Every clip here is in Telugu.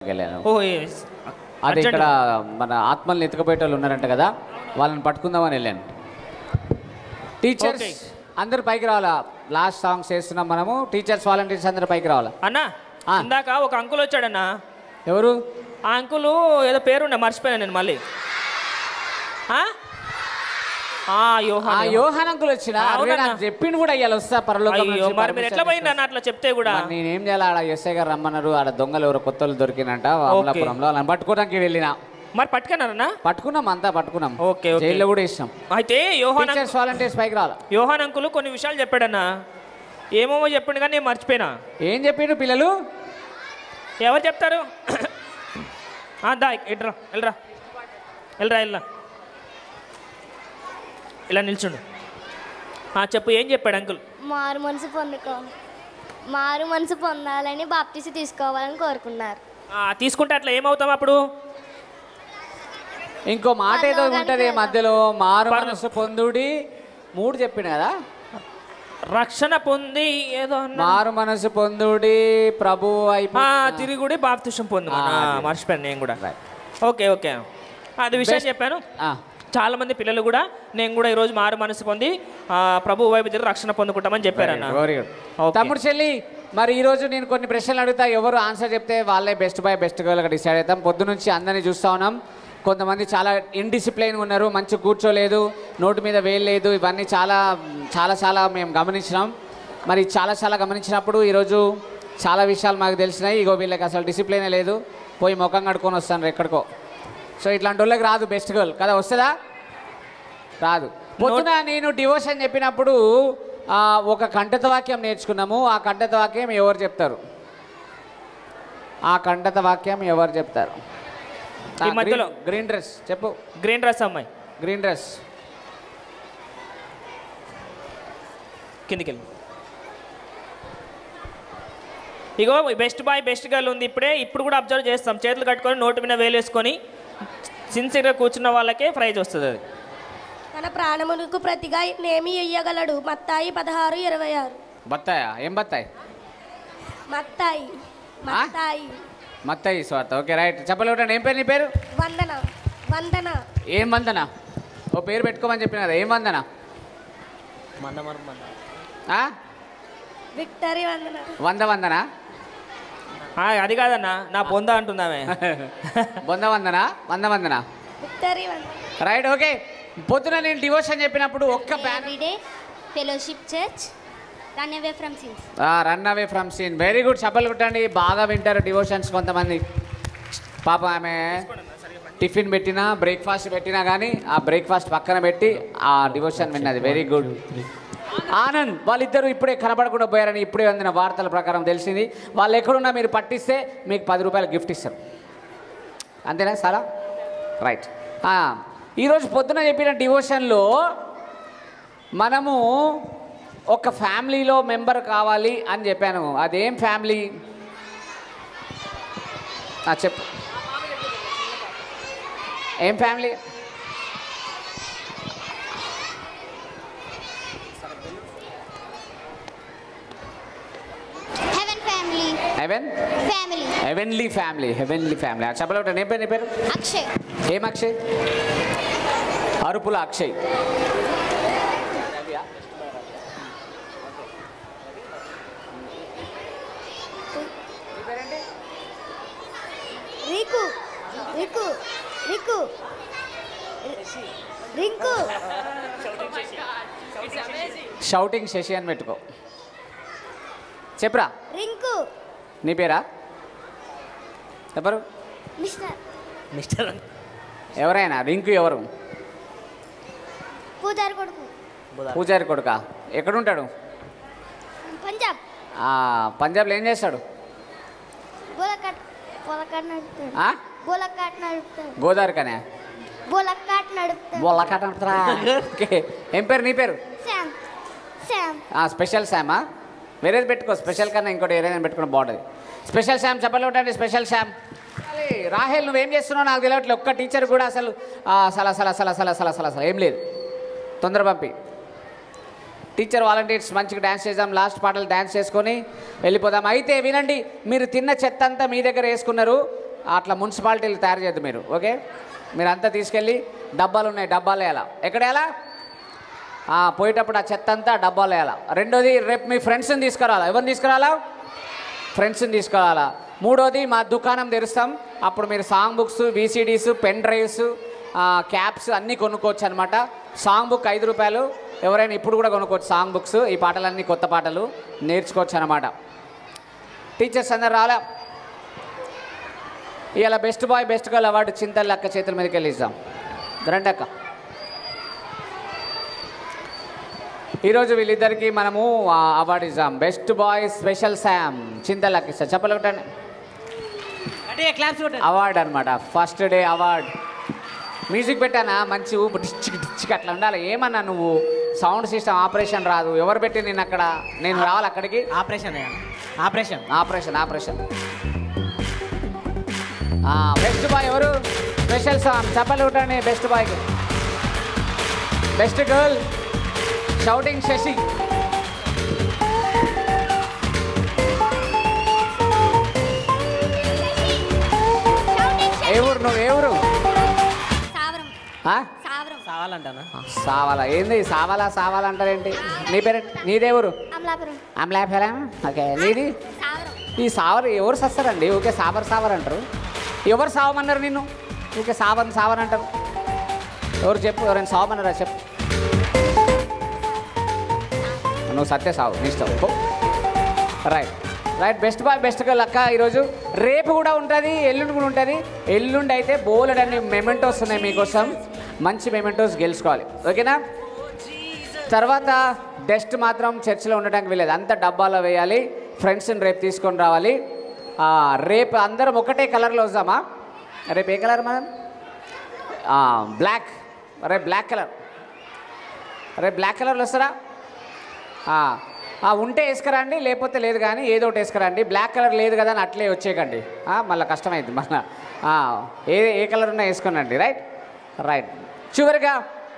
వెళ్ళాను ఓ అదే ఇక్కడ మన ఆత్మల్ని ఎత్తుకుపోయే వాళ్ళు ఉన్నారంట కదా వాళ్ళని పట్టుకుందామని వెళ్ళాను టీచర్స్ Okay. అందరు పైకి రావాలా లాస్ట్ సాంగ్స్ చేస్తున్నాం మనము టీచర్స్ వాలంటీర్స్ అందరు పైకి రావాలా అన్నా ఆ. ఇందాక ఒక అంకుల్ వచ్చాడన్నా ఎవరు ఆ అంకులు ఏదో పేరుండే మర్చిపోయాను నేను మళ్ళీ ఆ? ఆ, ఆ యోహాన్ యోహాన్. యోహాన్ అంకుల్ వచ్చిన అవునన్నా. చెప్పిండు కూడా ఇవాళ వస్తా పరలోకం అయ్యో నుంచి మరి మీరు ఎట్లా permission పోయిందన్న అట్లా చెప్తే కూడా మరి నేనేం చేయాలి ఆడ ఎస్ఐ గారు రమ్మన్నారు ఆడ దొంగలు ఎవరో కొత్త వాళ్ళు దొరికినంట అమలాపురంలో వాళ్ళని పట్టుకోవడానికి వెళ్ళిన మరి పట్టుకున్నారన్నా పట్టుకున్నాం అంతా పట్టుకున్నాం ఓకే, ఓకే. జైల్లో కూడా ఇస్తాం అయితే యోహాన్ అంకుల్- టీచర్స్ వాలంటీర్స్ పైకి రావాలా యోహాన్ అంకుల్ కొన్ని విషయాలు చెప్పాడన్నా ఏమేమో చెప్పిండు కానీ నేను మర్చిపోయినా ఏం చెప్పిండు పిల్లలు ఎవరు చెప్తారు ఆ, దా ఇట్రా వెళ్ళరా వెళ్ళరా వెళ్ళరా ఇలా నిల్చుండు ఆ, చెప్పు ఏం చెప్పాడు అంకుల్ మారు మనసు పొందుకో మారు మనసు పొందాలని బాప్తీసి తీసుకోవాలని కోరుకున్నారు ఆ, తీసుకుంటే అట్లా ఏమవుతాం అప్పుడు ఇంకో మాట ఏదో పరలోకానికి ఉంటది వెళ్తాం. మధ్యలో మారు పరలో- మనసు పొందుడి మూడు చెప్పిండు కదా రక్షణ పొంది ఏదో అన్నాడు. మారు మనసు పొందుడి ప్రభు అయిపో ఆ, తిరిగి కూడా బాప్తిష్టం పొందు ఆ, అది. మర్చిపోయాను నేను కూడా Right. ఓకే ఓకే అది విషయం చెప్పాను ఆ, చాలా మంది పిల్లలు కూడా నేను కూడా ఈరోజు మారు మనసు పొంది ఆ, ప్రభు వైపు తిరిగి రక్షణ పొందుకుంటామని చెప్పారన్న very good. Okay. తమ్ముడు చెల్లి మరి ఈ రోజు నేను కొన్ని ప్రశ్నలు అడుగుతా ఎవరు ఆన్సర్ చెప్తే వాళ్ళే బెస్ట్ బాయ్ బెస్ట్ గర్ల్గా డిసైడ్ అవుతాం పొద్దు నుంచి అందరినీ చూస్తా ఉన్నాం కొంతమంది చాలా ఇండిసిప్లైన్ ఉన్నారు మంచి కూర్చోలేదు నోటు మీద వేలు లేదు ఇవన్నీ చాలా చాలా చాలా మేము గమనించినాం మరి చాలా చాలా గమనించినప్పుడు ఈరోజు చాలా విషయాలు మాకు తెలిసినాయి ఇగో వీళ్ళకి అసలు డిసిప్లైనే లేదు పోయి ముఖం కడుక్కొని వస్తాను ఎక్కడికో సో ఇట్లాంటి వాళ్ళకి రాదు బెస్ట్ గర్ల్ కదా వస్తుందా రాదు పొద్దున నేను డివోషన్ చెప్పినప్పుడు ఆ, ఒక కంఠత వాక్యం నేర్చుకున్నాము ఆ కంఠత వాక్యం ఎవరు చెప్తారు ఆ కంఠత వాక్యం ఎవరు చెప్తారు ఈ మధ్యలో. గ్రీన్ డ్రెస్ చెప్పు గ్రీన్ డ్రెస్ అమ్మాయి గ్రీన్ డ్రెస్ కిందికి వెళ్ళి ఇగో బెస్ట్ బాయ్ బెస్ట్ గర్ల్ ఉంది ఇప్పుడే ఇప్పుడు కూడా అబ్జర్వ్ చేస్తాం చేతులు కట్టుకొని నోటు మీద వేలేసుకొని సిన్సియర్గా కూర్చున్న వాళ్ళకే ప్రైజ్ వస్తుంది అది తన ప్రాణములకు ప్రతిగా నేమి ఇయ్యగలడు మత్తాయి పదహారు ఇరవై ఆరు బత్తాయా ఏం బత్తాయి మత్తాయి మత్తాయి మత్తాయి స్వార్థ ఓకే రైట్ చెప్పలేటండి ఏం పేరు నీ పేరు వందన వందన ఏం వందన ఓ పేరు పెట్టుకోమని చెప్పిన కదా ఏం వందన ఆ? విక్టరీ వందన వంద వందనా ఆ, అది కాదన్న నా పొంద అంటుందామే వంద వందనా వంద Vandana victory Vandana right okay పొద్దున నేను డివోషన్ చెప్పినప్పుడు ఒక్క బ్యాన్ everyday fellowship church run away from sins run away from sin very good చెప్పలు కొట్టండి బాగా వింటారు డివోషన్స్ కొంతమంది పాప ఆమె టిఫిన్ పెట్టినా బ్రేక్ఫాస్ట్ పెట్టినా కానీ ఆ బ్రేక్ఫాస్ట్ పక్కన పెట్టి ఆ డివోషన్ విన్నది వెరీ గుడ్ ఆనంద్ వాళ్ళిద్దరూ ఇప్పుడే కనపడకుండా పోయారని ఇప్పుడే అందిన వార్తల ప్రకారం తెలిసింది వాళ్ళు ఎక్కడున్నా మీరు పట్టిస్తే మీకు పది రూపాయలు గిఫ్ట్ ఇస్తారు అంతేనా చాలా రైట్ ఈరోజు పొద్దున చెప్పిన డివోషన్లో మనము ఒక ఫ్యామిలీలో మెంబర్ కావాలి అని చెప్పాను అదేం ఫ్యామిలీ ఆ, చెప్పు ఏం family heaven family heaven family heavenly family heavenly family చెప్పలేట నీ పేరు నీ పేరు అక్షయ్ ఏం అక్షయ్ అరుపుల అక్షయ్ రీకు రీకు రీకు రింకు షౌటింగ్ శశి అని పెట్టుకో చెప్పురా రింకు నీ పేరా ఎవరు మిస్టర్ మిస్టర్ ఎవరైనా రింకు ఎవరు పూజారి కొడుకు పూజారి కొడుక ఎక్కడుంటాడు పంజాబ్ ఆ, పంజాబ్లో ఏం చేస్తాడు బోలకాట్ బోలకాట్ నడుపుతాడు ఆ? బోలకాట్ నడుపుతాడు గోదావరికనే బోలకాట్ నడుపుతాడు బొల్లకట్టరా ఓకే ఏం పేరు నీ పేరు శామ్ శామ్ ఆ, స్పెషల్ శామా వేరేది పెట్టుకో స్పెషల్ కన్నా ఇంకోటి ఏదైనా పెట్టుకుని బాగుంటుంది స్పెషల్ శామ్ చెప్పలు ఉంటండి స్పెషల్ శామ్ అరే, రాహేల్ నువ్వేం చేస్తున్నావు నాకు తెలియట్లేదు ఒక్క టీచర్ కూడా అసలు ఆ, అసలు అసలు అసలు అసలు అసలు అసలు అసలు ఏం లేదు తొందర పంపి టీచర్ వాలంటీర్స్ మంచిగా డ్యాన్స్ చేద్దాం లాస్ట్ పాటలు డ్యాన్స్ చేసుకొని వెళ్ళిపోదాం అయితే వినండి మీరు తిన్న చెత్త అంతా మీ దగ్గర వేసుకున్నారు అట్లా మున్సిపాలిటీలు తయారు చేయద్దు మీరు ఓకే మీరు అంతా తీసుకెళ్ళి డబ్బాలు ఉన్నాయి డబ్బాలు వేయాలా ఎక్కడ వేయాలా ఆ, పోయేటప్పుడు ఆ చెత్త అంతా డబ్బాలు వేయాలా రెండోది రేపు మీ ఫ్రెండ్స్ని తీసుకురావాలా ఎవరిని తీసుకురావాలా ఫ్రెండ్స్ని తీసుకురావాలా మూడోది మా దుకాణం తెరుస్తాం అప్పుడు మీరు song books VCDs pen drives caps అన్నీ కొనుక్కోవచ్చు అనమాట సాంగ్ బుక్ ఐదు రూపాయలు ఎవరైనా ఇప్పుడు కూడా కొనుక్కోవచ్చు సాంగ్ బుక్స్ ఈ పాటలన్నీ కొత్త పాటలు నేర్చుకోవచ్చు అనమాట టీచర్స్ అందరు రాలే ఇవాళ best boy best girl award Chintal అక్క చేతుల మీదకి వెళ్ళి ఇద్దాం రండి అక్క ఈరోజు వీళ్ళిద్దరికి మనము ఆ, అవార్డు ఇద్దాం బెస్ట్ బాయ్ స్పెషల్ శామ్ చింతలకి ఇస్తాం చెప్పలు ఒకటండి అంటే క్లాప్స్ కొట్టండి అవార్డు అనమాట ఫస్ట్ డే అవార్డ్ మ్యూజిక్ పెట్టానా మంచి ఊపు డిచ్చిక్ డిచ్చిక్ అట్లా ఉండాలి ఏమన్నా నువ్వు సౌండ్ సిస్టమ్ ఆపరేషన్ రాదు ఎవరు పెట్టి నేను అక్కడ నేను రావాలి అక్కడికి ఆపరేషన్ అయ్యా operation operation operation best boy ఎవరు స్పెషల్ సాంగ్ చెప్పలు కొట్టండి బెస్ట్ బాయ్కి బెస్ట్ గర్ల్ షౌటింగ్ శశి ఏ ఊరు నువ్వు ఏ ఊరు సావరం ఆ? సావరం కావాలంటానా సావాలా ఏంది సావాలా సావాలా అంటారేంటి నీ పేరు నీదే ఊరు అమలాపురం అమలాఫేరా ఓకే నీది సావరం ఈ సావర్ ఎవరు సస్తారండి ఊకే సావర్ సావర్ అంటారు ఎవరు సావమన్నారు నిన్ను ఊకే సావన్ సావన్ అంటారు ఎవరు చెప్పు ఎవరైనా సావమన్నారా చెప్పు నువ్వు సత్య సావు నీ ఇష్టం పో. Right right best boy best girl అక్క ఈరోజు రేపు కూడా ఉంటుంది ఎల్లుండి కూడా ఉంటుంది ఎల్లుండి అయితే బోలెడ్ అన్ని మెమెంటోస్ ఉన్నాయి మీకోసం మంచి మెమెంటోస్ గెలుచుకోవాలి ఓకేనా తర్వాత డస్ట్ మాత్రం చర్చిలో ఉండడానికి వీలేదు అంత డబ్బాలో వేయాలి ఫ్రెండ్స్ని రేపు తీసుకొని రావాలి ఆ, రేపు అందరం ఒకటే కలర్లో వద్దామా రేపు ఏ కలర్ మనం బ్లాక్ రేపు బ్లాక్ కలర్ రేపు బ్లాక్ కలర్లో వస్తారా ఆ, ఆ, ఉంటే వేసుకురండి లేకపోతే లేదు కానీ ఏదో ఒకటి వేసుకురండి బ్లాక్ కలర్ లేదు కదా అని అట్లే వచ్చేయకండి ఆ, మళ్ళీ కష్టమైంది మన ఆ, ఏ ఏ కలర్ ఉన్నా వేసుకోనండి రైట్ రైట్ చివరిగా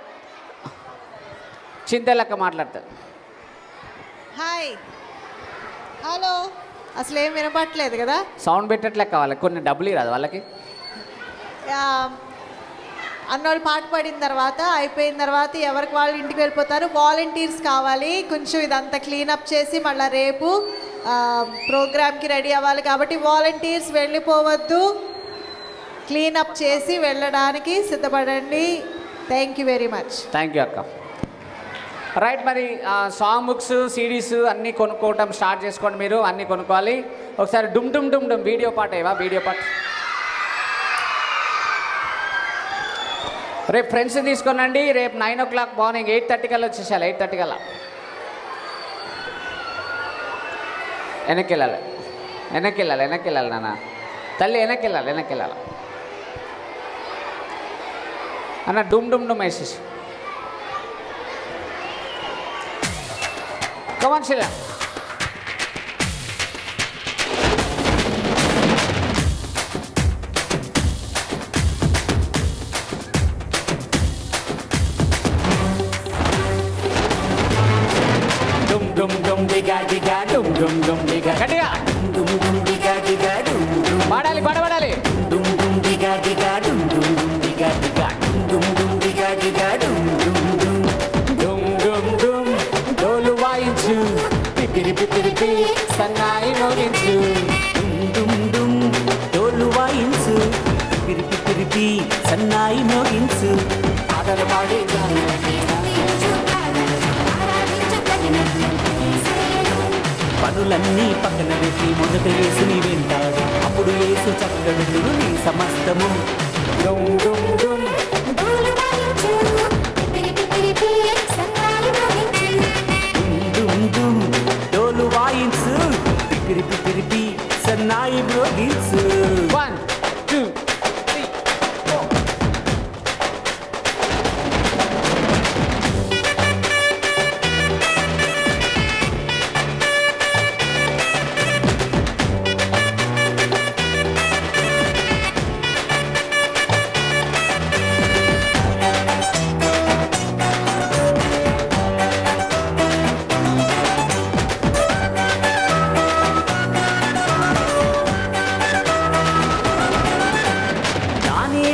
చింతలక్క మాట్లాడతారు హాయ్ హలో అసలు ఏం వినపట్లేదు కదా సౌండ్ పెట్టట్లే కావాలి కొన్ని డబ్బులు రాదు వాళ్ళకి ఆ, అన్నోళ్ళు పాట పాడిన తర్వాత అయిపోయిన తర్వాత ఎవరికి వాళ్ళు ఇంటికి వెళ్ళిపోతారు వాలంటీర్స్ కావాలి కొంచెం ఇదంతా క్లీనప్ చేసి మళ్ళీ రేపు ప్రోగ్రామ్కి రెడీ అవ్వాలి కాబట్టి వాలంటీర్స్ వెళ్ళిపోవద్దు క్లీనప్ చేసి వెళ్ళడానికి సిద్ధపడండి thank you very much thank you అక్క రైట్ మరి సాంగ్ బుక్స్ సిడీస్ అన్నీ కొనుక్కోవటం స్టార్ట్ చేసుకోండి మీరు అన్నీ కొనుక్కోవాలి ఒకసారి డుమ్ డుమ్ డుమ్ డుమ్ వీడియో పాట ఏవా వీడియో పాట రేపు ఫ్రెండ్స్ తీసుకోనండి రేపు nine o'clock morning eight thirty కల్లా వచ్చేసాలి ఎయిట్ థర్టీ కల్లా వెనక్కి వెళ్ళాలి వెనక్కి వెళ్ళాలి వెనక్కి వెళ్ళాలి నాన్న తల్లి వెనక్కి వెళ్ళాలి వెనక్కి వెళ్ళాలి అన్న డుమ్ డుమ్ డుమ్ వేసేసి కమాన్ శిలా డుమ్ డుమ్ డుమ్ డిగా డిగా డుమ్ డుమ్ డుమ్ డిగా గట్టిగా dum dum diga diga dum dum పాడాలి పాడబడాలి dum dum diga diga dum dum dum diga diga dum dum diga diga dum dum dum డుమ్ డుమ్ డుమ్ డోలు వాయించు పిపిరి పిపిరి పి సన్నాయి మోగించు dum dum డోలు వాయించు పిరిపి పిరిపి సన్నాయి మోగించు పాటలు పాడి పనులన్నీ పక్కన పెట్టి మొదట యేసుని వెంటాడు అప్పుడు యేసు చక్కడును నీ సమస్తము డుమ్ డుమ్ డుమ్ డుమ్ డుమ్ డోలు వాయించు పిరిపి పిరిపి సన్నాయి మోగించు వన్ టూ త్రీ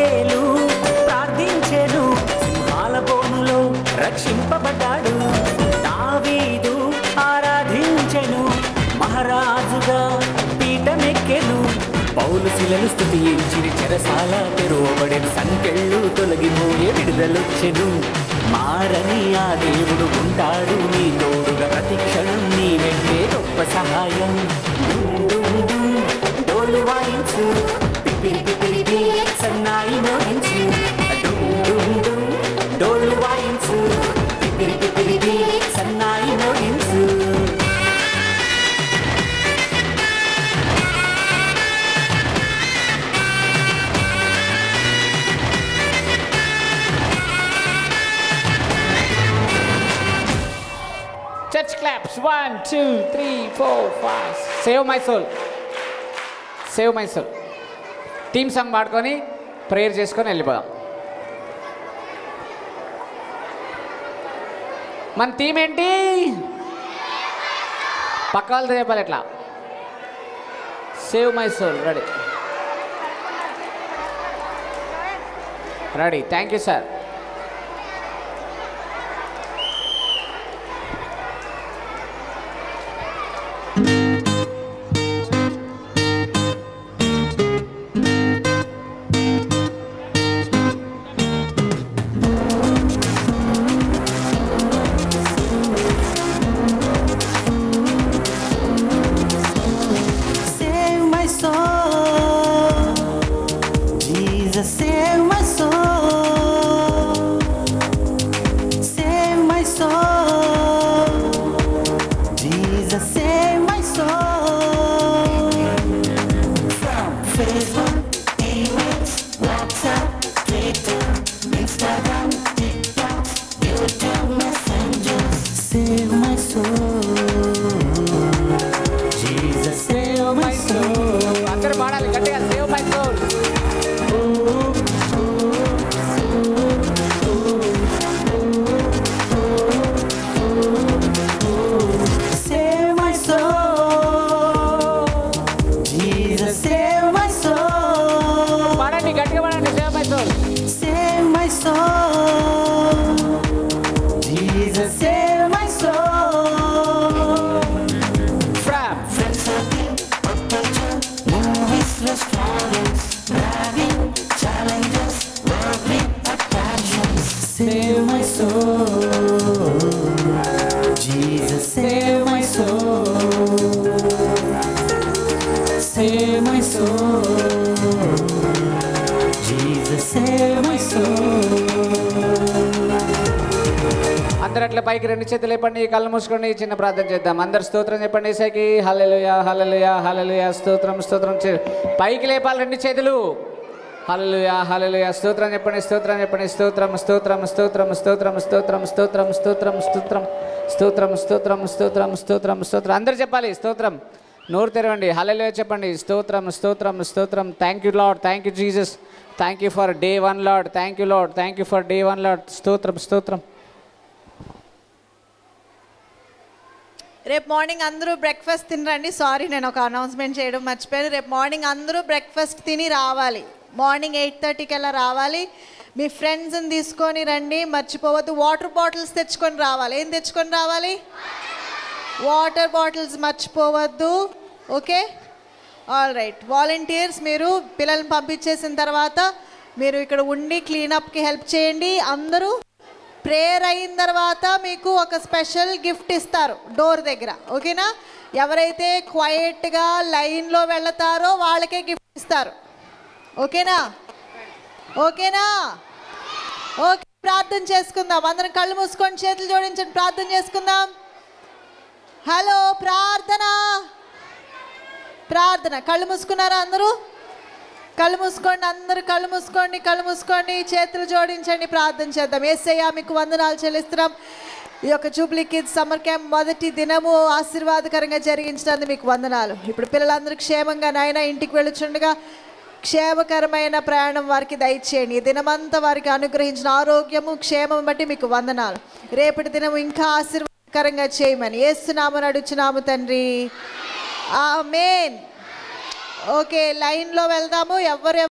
దానియేలు ప్రార్థించెను సింహాల బోనులో రక్షింపబడ్డాడు దావీదు ఆరాధించెను మహారాజుగా పీఠమెక్కెను పౌలు శిలలు స్థుతించిన చెరసాల తెరువబడిన సంకెళ్ళు తొలగిపోయే విడుదలొచ్చెను మారని ఆ దేవుడు ఉంటాడు నీ తోడుగా ప్రతి క్షణం నీ వెంటే గొప్ప సహాయం డుమ్ డుమ్ డుమ్ డోలు వాయించు పిపిరి పిపిరి పి సన్నాయి మోగించు డుమ్ డుమ్ డుమ్ డోలు వాయించు పిపిరి పిపిరి పి సన్నాయి మోగించు church claps one two three four five save my soul save my soul team song పాడుకొని ప్రేయర్ చేసుకొని వెళ్ళిపోదాం మన థీమ్ ఏంటి పక్క వాళ్ళతో చెప్పాలి ఎట్లా save my soul ready ready thank you sir Save my soul. Jesus, save my soul. Save my soul. Jesus, save my soul. From Facebook, emails, WhatsApp, Twitter, Instagram, TikTok, YouTube messengers. Save my soul. Jesus, save my soul. అందరూ పాడాలి గట్టిగా save my soul Save my soul. Jesus, save my soul. పాడండి గట్టిగా పాడండి save my soul Save my soul. Jesus, save my soul. From Friends circle, pop culture, movies, restaurants, driving, challenges, worldly attractions. Save my soul. Jesus, save my soul. Save my soul. Jesus, save my soul. అందరు అట్లా పైకి రెండు చేతులు లేపండి కళ్ళు మూసుకోండి చిన్న ప్రార్థన చేద్దాం అందరు స్తోత్రం చెప్పండి ఈసాకి హల్లెలూయా హల్లెలూయా హల్లెలూయా స్తోత్రం స్తోత్రం చే- పైకి లేపాలి రెండు చేతులు హల్లెలూయా హల్లెలూయా స్తోత్రం చెప్పండి స్తోత్రం చెప్పండి స్తోత్రం స్తోత్రం స్తోత్రం స్తోత్రం స్తోత్రం స్తోత్రం స్తోత్రం స్తోత్రం స్తోత్రం స్తోత్రం స్తోత్రం స్తోత్రం స్తోత్రం అందరు చెప్పాలి స్తోత్రం నోరు తెరవండి హల్లెలూయా చెప్పండి స్తోత్రం స్తోత్రం స్తోత్రం thank you lord thank you Jesus thank you for day one lord thank you lord thank you for day one lord స్తోత్రం స్తోత్రం రేపు మార్నింగ్ అందరూ బ్రేక్ఫాస్ట్ తినరండి సారీ నేను ఒక అనౌన్స్మెంట్ చేయడం మర్చిపోయాను రేపు మార్నింగ్ అందరూ బ్రేక్ఫాస్ట్ తిని రావాలి మార్నింగ్ ఎయిట్ థర్టీకి అలా రావాలి మీ ఫ్రెండ్స్ని తీసుకొని రండి మర్చిపోవద్దు వాటర్ బాటిల్స్ తెచ్చుకొని రావాలి ఏం తెచ్చుకొని రావాలి వాటర్ బాటిల్స్ మర్చిపోవద్దు ఓకే ఆల్ రైట్ వాలంటీర్స్ మీరు పిల్లల్ని పంపించేసిన తర్వాత మీరు ఇక్కడ ఉండి క్లీనప్కి హెల్ప్ చేయండి అందరూ ప్రేయర్ అయిన తర్వాత మీకు ఒక స్పెషల్ గిఫ్ట్ ఇస్తారు డోర్ దగ్గర ఓకేనా ఎవరైతే క్వైట్గా లైన్లో వెళతారో వాళ్ళకే గిఫ్ట్ ఇస్తారు ఓకేనా ఓకేనా ఓకే ప్రార్థన చేసుకుందాం అందరం కళ్ళు మూసుకొని చేతులు జోడించండి ప్రార్థన చేసుకుందాం హలో ప్రార్థన ప్రార్థన కళ్ళు మూసుకున్నారా అందరూ కళ్ళు మూసుకోండి అందరూ కళ్ళు మూసుకోండి కళ్ళు మూసుకోండి చేతులు జోడించండి ప్రార్థన చేద్దాం ఏసయ్యా మీకు వందనాలు చెల్లిస్తున్నాం ఈ యొక్క జూబ్లీ కిడ్స్ సమ్మర్ క్యాంప్ మొదటి దినము ఆశీర్వాదకరంగా జరిగించినందుకు మీకు వందనాలు ఇప్పుడు పిల్లలందరూ క్షేమంగా నాయన ఇంటికి వెళ్ళుచుండగా క్షేమకరమైన ప్రయాణం వారికి దయచేయండి ఈ దినమంతా వారికి అనుగ్రహించిన ఆరోగ్యము క్షేమం బట్టి మీకు వందనాలు రేపటి దినం ఇంకా ఆశీర్వాదకరంగా చేయమని ఏస్తున్నామని అడుచున్నాము తండ్రి ఆమేన్ ఓకే లైన్లో వెళ్దాము ఎవరు